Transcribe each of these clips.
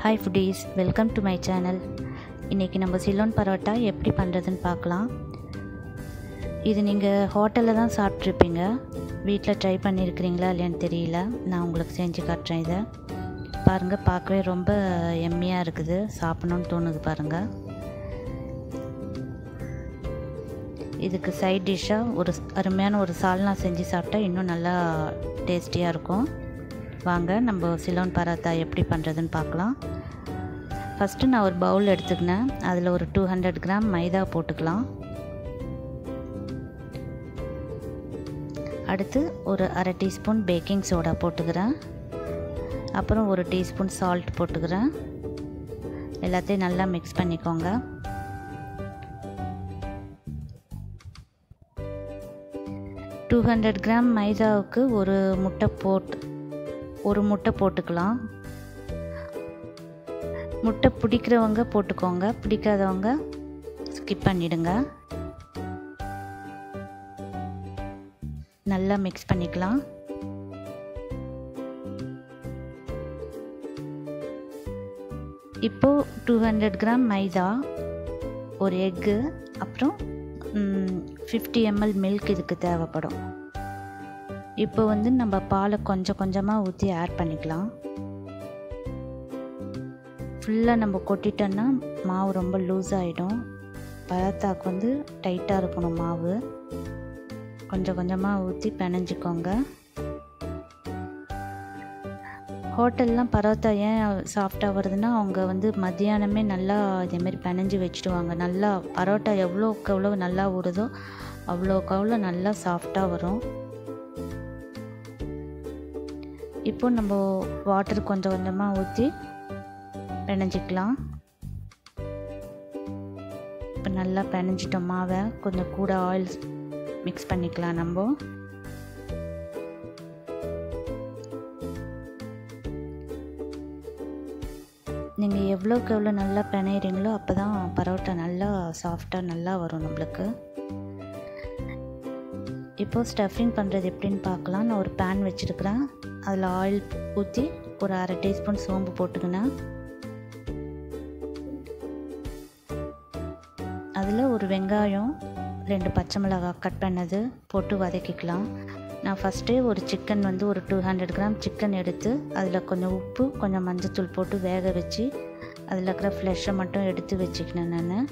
hi foodies welcome to my channel இன்றைக்கி நம்ம சிலோன் பரோட்டா எப்படி பண்ணுறதுன்னு பார்க்கலாம் இது நீங்கள் ஹோட்டலில் தான் சாப்பிட்ருப்பீங்க வீட்டில் ட்ரை பண்ணியிருக்கிறீங்களா இல்லையான்னு தெரியல நான் உங்களுக்கு செஞ்சு காட்டுறேன் இதை பாருங்கள் பார்க்கவே ரொம்ப எம்மியாக இருக்குது சாப்பிட்ணுன்னு தோணுது பாருங்கள் இதுக்கு சைட் டிஷ்ஷாக ஒரு அருமையான ஒரு சால்னா செஞ்சு சாப்பிட்டா இன்னும் நல்லா டேஸ்டியாக இருக்கும் வாங்க நம்ம சிலோன் பராத்தா எப்படி பண்ணுறதுன்னு பார்க்கலாம் ஃபஸ்ட்டு நான் ஒரு பவுல் எடுத்துக்கினேன் அதில் ஒரு டூ ஹண்ட்ரட் கிராம் மைதா போட்டுக்கலாம் அடுத்து ஒரு அரை டீஸ்பூன் பேக்கிங் சோடா போட்டுக்கிறேன் அப்புறம் ஒரு டீஸ்பூன் சால்ட் போட்டுக்கிறேன் எல்லாத்தையும் நல்லா மிக்ஸ் பண்ணிக்கோங்க டூ ஹண்ட்ரட் கிராம் மைதாவுக்கு ஒரு முட்டை போட்டு ஒரு முட்டை போட்டுக்கலாம் முட்டை பிடிக்கிறவங்க போட்டுக்கோங்க பிடிக்காதவங்க ஸ்கிப் பண்ணிடுங்க நல்லா மிக்ஸ் பண்ணிக்கலாம் இப்போது டூ ஹண்ட்ரட் கிராம் மைதா ஒரு எக்கு அப்புறம் ஃபிஃப்டி எம்எல் மில்க் இதுக்கு தேவைப்படும் இப்போ வந்து நம்ம பாலை கொஞ்சம் கொஞ்சமாக ஊற்றி ஆட் பண்ணிக்கலாம் ஃபுல்லாக நம்ம கொட்டிட்டோன்னா மாவு ரொம்ப லூஸ் ஆகிடும் பராத்தாக்கு வந்து டைட்டாக இருக்கணும் மாவு கொஞ்சம் கொஞ்சமாக ஊற்றி பிணைஞ்சிக்கோங்க ஹோட்டல்லாம் பரோட்டா ஏன் சாஃப்டாக வருதுன்னா அவங்க வந்து மத்தியானமே நல்லா இதேமாரி பிணைஞ்சு வச்சுடுவாங்க நல்லா பரோட்டா எவ்வளோக்கு எவ்வளோ நல்லா ஊறுதோ அவ்வளோக்கு அவ்வளோ நல்லா சாஃப்டாக வரும் இப்போ நம்ம வாட்டர் கொஞ்சம் கொஞ்சமாக ஊற்றி பிணைஞ்சிக்கலாம் இப்போ நல்லா பிணைஞ்சிட்டோம் மாவை கொஞ்சம் கூட ஆயில் மிக்ஸ் பண்ணிக்கலாம் நம்ம நீங்கள் எவ்வளோக்கு எவ்வளோ நல்லா பிணையிறீங்களோ அப்போ தான் பரோட்டா நல்லா சாஃப்டாக நல்லா வரும் நம்மளுக்கு இப்போது ஸ்டஃபிங் பண்ணுறது எப்படின்னு பார்க்கலாம் நான் ஒரு பேன் வச்சுருக்கிறேன் அதில் ஆயில் ஊற்றி ஒரு அரை டீஸ்பூன் சோம்பு போட்டுக்கினேன் அதில் ஒரு வெங்காயம் ரெண்டு பச்சை மிளகாய் கட் பண்ணது போட்டு வதக்கிக்கலாம் நான் ஃபஸ்ட்டே ஒரு சிக்கன் வந்து ஒரு டூ ஹண்ட்ரட் கிராம் சிக்கன் எடுத்து அதில் கொஞ்சம் உப்பு கொஞ்சம் மஞ்சத்தூள் போட்டு வேக வச்சு அதில் இருக்கிற ஃப்ளெஷ்ஷை மட்டும் எடுத்து வச்சுக்கினேன் நான்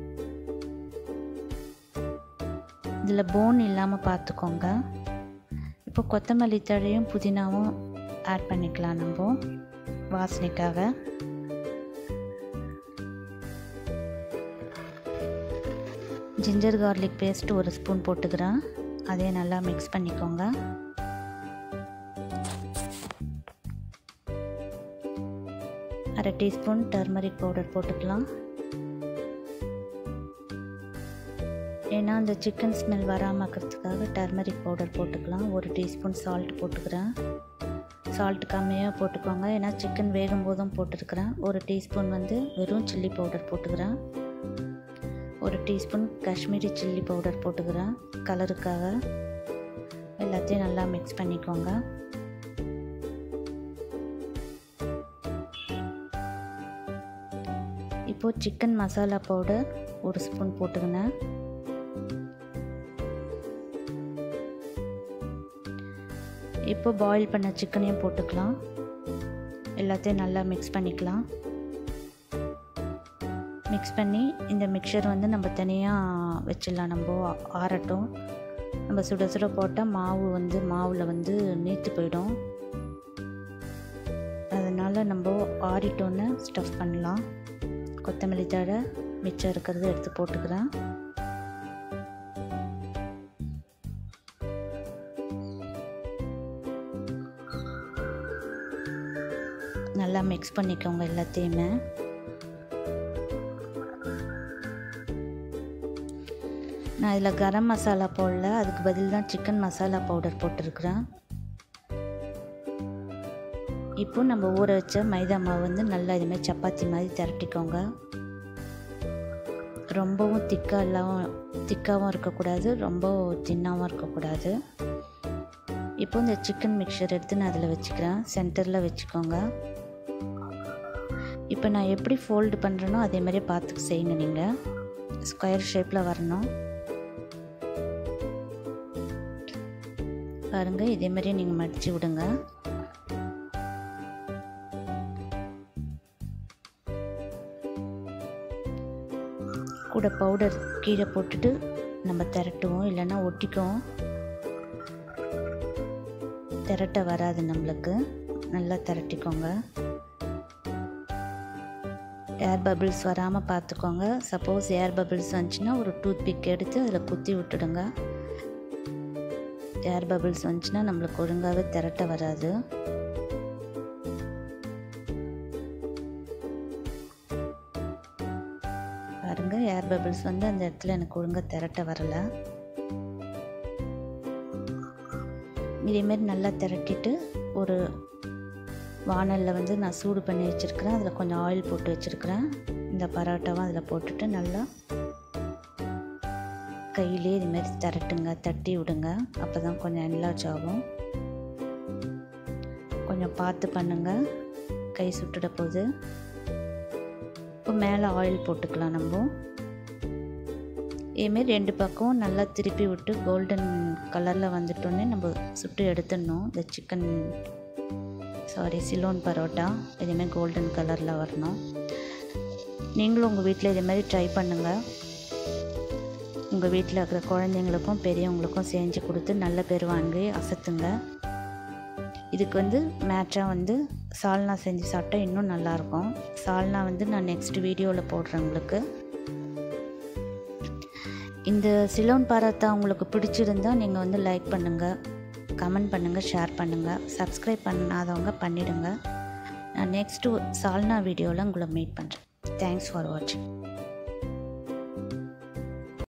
இதில் போன் இல்லாமல் பார்த்துக்கோங்க இப்போ கொத்தமல்லி தழையும் புதினாவும் ஆட் பண்ணிக்கலாம் நம்ம வாசனைக்காக ஜிஞ்சர் கார்லிக் பேஸ்ட் ஒரு ஸ்பூன் போட்டுக்கிறேன் அதே நல்லா மிக்ஸ் பண்ணிக்கோங்க அரை டீஸ்பூன் டர்மரிக் பவுடர் போட்டுக்கலாம் ஏன்னா அந்த சிக்கன் ஸ்மெல் வராமல் இருக்கிறதுக்காக டர்மரிக் பவுடர் போட்டுக்கலாம் ஒரு டீஸ்பூன் சால்ட் போட்டுக்கிறேன் சால்ட் கம்மியாக போட்டுக்கோங்க ஏன்னா சிக்கன் வேகும் போதும் போட்டுருக்கிறேன் ஒரு டீஸ்பூன் வந்து வெறும் சில்லி பவுடர் போட்டுக்கிறேன் ஒரு டீஸ்பூன் காஷ்மீரி சில்லி பவுடர் போட்டுக்கிறேன் கலருக்காக எல்லாத்தையும் நல்லா மிக்ஸ் பண்ணிக்கோங்க இப்போது சிக்கன் மசாலா பவுடர் ஒரு ஸ்பூன் போட்டுக்கினேன் இப்போ பாயில் பண்ண சிக்கனையும் போட்டுக்கலாம் எல்லாத்தையும் நல்லா மிக்ஸ் பண்ணிக்கலாம் மிக்ஸ் பண்ணி இந்த மிக்சர் வந்து நம்ம தனியாக வச்சிடலாம் நம்ம ஆறட்டும் நம்ம சுட சுட போட்டால் மாவு வந்து மாவில் வந்து நீத்து போயிடும் அதனால் நம்ம ஆறிட்டோன்னு ஸ்டஃப் பண்ணலாம் கொத்தமல்லி தழை மிச்சம் இருக்கிறது எடுத்து போட்டுக்கிறேன் நல்லா மிக்ஸ் பண்ணிக்கோங்க எல்லாத்தையுமே நான் இதில் கரம் மசாலா போடல அதுக்கு பதில் தான் சிக்கன் மசாலா பவுடர் போட்டிருக்கிறேன் இப்போ நம்ம ஊற வச்ச மைதா மாவு வந்து நல்லா இதுமாதிரி சப்பாத்தி மாதிரி திரட்டிக்கோங்க ரொம்பவும் திக்காக இல்லாமல் திக்காகவும் இருக்கக்கூடாது ரொம்ப தின்னாகவும் இருக்கக்கூடாது இப்போ இந்த சிக்கன் மிக்சர் எடுத்து நான் அதில் வச்சுக்கிறேன் சென்டரில் வச்சுக்கோங்க இப்போ நான் எப்படி ஃபோல்டு பண்ணுறேனோ அதே மாதிரியே பார்த்து செய்யுங்க நீங்கள் ஸ்கொயர் ஷேப்பில் வரணும் பாருங்கள் இதே மாதிரியே நீங்கள் மடித்து விடுங்க கூட பவுடர் கீழே போட்டுட்டு நம்ம திரட்டுவோம் இல்லைன்னா ஒட்டிக்குவோம் திரட்ட வராது நம்மளுக்கு நல்லா திரட்டிக்கோங்க ஏர் பபிள்ஸ் வராமல் பார்த்துக்கோங்க சப்போஸ் ஏர் பபிள்ஸ் வந்துச்சுன்னா ஒரு டூத் பிக் எடுத்து அதில் குத்தி விட்டுடுங்க ஏர் பபிள்ஸ் வந்துச்சுன்னா நம்மளுக்கு ஒழுங்காகவே திரட்ட வராது பாருங்க ஏர் பபிள்ஸ் வந்து அந்த இடத்துல எனக்கு ஒழுங்காக திரட்ட வரலை இதேமாரி நல்லா திரட்டிட்டு ஒரு வானலில் வந்து நான் சூடு பண்ணி வச்சுருக்கிறேன் அதில் கொஞ்சம் ஆயில் போட்டு வச்சுருக்கிறேன் இந்த பரோட்டாவும் அதில் போட்டுட்டு நல்லா கையிலே இதுமாரி திரட்டுங்க தட்டி விடுங்க அப்போ தான் கொஞ்சம் என்லார்ஜ் ஆகும் கொஞ்சம் பார்த்து பண்ணுங்கள் கை சுட்டுட போகுது இப்போ மேலே ஆயில் போட்டுக்கலாம் நம்ம இதுமாரி ரெண்டு பக்கம் நல்லா திருப்பி விட்டு கோல்டன் கலரில் வந்துட்டோன்னே நம்ம சுட்டு எடுத்துடணும் இந்த சிக்கன் சாரி சிலோன் பரோட்டா இதேமாதிரி கோல்டன் கலரில் வரணும் நீங்களும் உங்கள் வீட்டில் இதேமாதிரி ட்ரை பண்ணுங்கள் உங்கள் வீட்டில் இருக்கிற குழந்தைங்களுக்கும் பெரியவங்களுக்கும் செஞ்சு கொடுத்து நல்ல பேர் வாங்கி அசத்துங்க இதுக்கு வந்து மேட்சாக வந்து சால்னா செஞ்சு சாப்பிட்டா இன்னும் நல்லாயிருக்கும் சால்னா வந்து நான் நெக்ஸ்ட் வீடியோவில் போடுறேன் உங்களுக்கு இந்த சிலோன் பரோட்டா உங்களுக்கு பிடிச்சிருந்தா நீங்கள் வந்து லைக் பண்ணுங்கள் கமெண்ட் பண்ணுங்கள் ஷேர் பண்ணுங்கள் சப்ஸ்கிரைப் பண்ணாதவங்க பண்ணிவிடுங்க நான் நெக்ஸ்ட்டு சால்னா வீடியோவில் உங்களை மீட் பண்ணுறேன் தேங்க்ஸ் ஃபார் வாட்சிங்